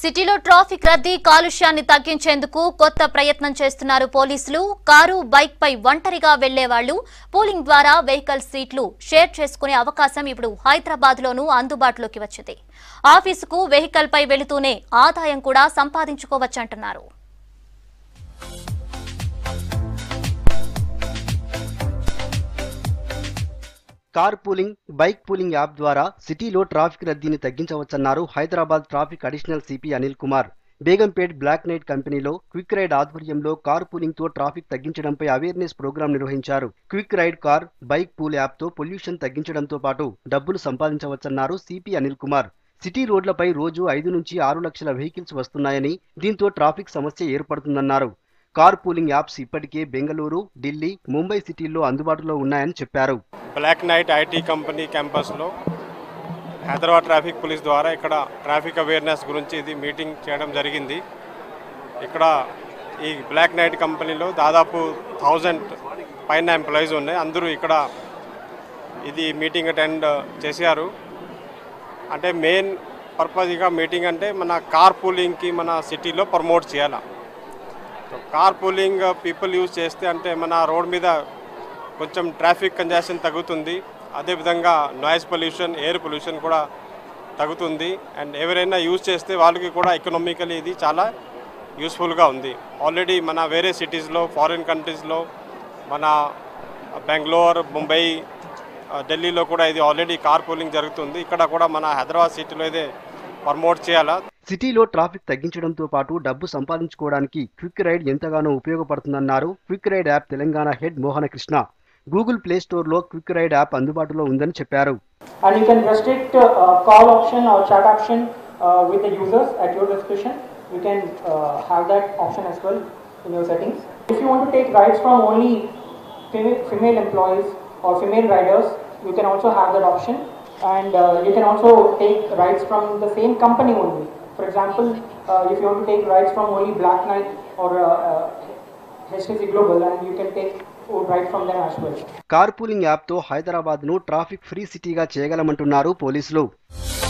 సిటీలో ట్రాఫిక్ రద్దీ కాలుష్యాన్ని తగ్గించేందుకు కొత్త ప్రయత్నం చేస్తున్నారు పోలీసులు కారు బైక్ పై ఒంటరిగా వెళ్లే వాళ్లు పోలింగ్ ద్వారా వెహికల్ సీట్లు షేర్ చేసుకునే అవకాశం ఇప్పుడు హైదరాబాద్ లోనూ అందుబాటులోకి వచ్చింది ఆఫీసుకు వెహికల్ పై వెళుతూనే ఆదాయం కూడా సంపాదించుకోవచ్చంటున్నారు car pooling bike pooling app ద్వారా సిటీలో ట్రాఫిక్ రద్దీని తగ్గించవచ్చన్నారు Hyderabad traffic additional CP Anil Kumar Begumpet Black Knight కంపెనీలో క్విక్ రైడ్ ఆధ్వర్యంలో కార్ పూలింగ్ తో ట్రాఫిక్ తగ్గించడంపై అవేర్నెస్ ప్రోగ్రాం నిర్వహించారు Quick Ride car bike pool app తో పొల్యూషన్ తగ్గించడంతో పాటు డబ్బులు సంపాదించవచ్చన్నారు సిపి అనిల్ కుమార్ సిటీ రోడ్లపై రోజు ఐదు నుంచి ఆరు లక్షల వెహికల్స్ వస్తున్నాయని దీంతో ట్రాఫిక్ సమస్య ఏర్పడుతుందన్నారు కార్ పూలింగ్ యాప్స్ ఇప్పటికే బెంగళూరు ఢిల్లీ ముంబై సిటీల్లో అందుబాటులో ఉన్నాయని చెప్పారు బ్లాక్ నైట్ ఐటీ కంపెనీ క్యాంపస్లో హైదరాబాద్ ట్రాఫిక్ పోలీస్ ద్వారా ఇక్కడ ట్రాఫిక్ అవేర్నెస్ గురించి ఇది మీటింగ్ చేయడం జరిగింది ఇక్కడ ఈ బ్లాక్ నైట్ కంపెనీలో దాదాపు థౌజండ్ పైన ఎంప్లాయీస్ ఉన్నాయి అందరూ ఇక్కడ ఇది మీటింగ్ అటెండ్ చేశారు అంటే మెయిన్ పర్పస్ ఇక మీటింగ్ అంటే మన కార్ పూలింగ్కి మన సిటీలో ప్రమోట్ చేయాలి కార్ పూలింగ్ పీపుల్ యూజ్ చేస్తే అంటే మన రోడ్ మీద కొంచెం ట్రాఫిక్ కంజెషన్ తగ్గుతుంది అదేవిధంగా నాయిస్ పొల్యూషన్ ఎయిర్ పొల్యూషన్ కూడా తగ్గుతుంది అండ్ ఎవరైనా యూజ్ చేస్తే వాళ్ళకి కూడా ఎకనామికలీ ఇది చాలా యూస్ఫుల్గా ఉంది ఆల్రెడీ మన వేరే సిటీస్లో ఫారిన్ కంట్రీస్లో మన బెంగళూరు ముంబై ఆ, ఢిల్లీలో కూడా ఇది ఆల్రెడీ కార్ పూలింగ్ జరుగుతుంది ఇక్కడ కూడా మన హైదరాబాద్ సిటీలో ఇదే ప్రమోట్ చేయాలా సిటీలో ట్రాఫిక్ తగ్గించడంతో పాటు డబ్బు సంపాదించుకోవడానికి క్విక్ రైడ్ ఎంతగానో ఉపయోగపడుతుందన్నారు Quick Ride app Telangana head Mohana Krishna Google Play Store లో క్విక్ రైడ్ యాప్ అందుబాటులో ఉందని చెప్పారు and you can restrict uh, uh, call option or chat option uh, with the users at your discretion. You can uh, have that option as well in your settings. If you want to take rides from only female, female employees or female riders, you can also have that option. And uh, you can also take rides from the same company only. For example, uh, if you want to take rides from only Black Knight or uh, uh, HTC Global, and you can take rides from them as well. Car pooling app తో హైదరాబాద్ ను traffic free సిటీగా చేయగలమంటున్నారు పోలీసులు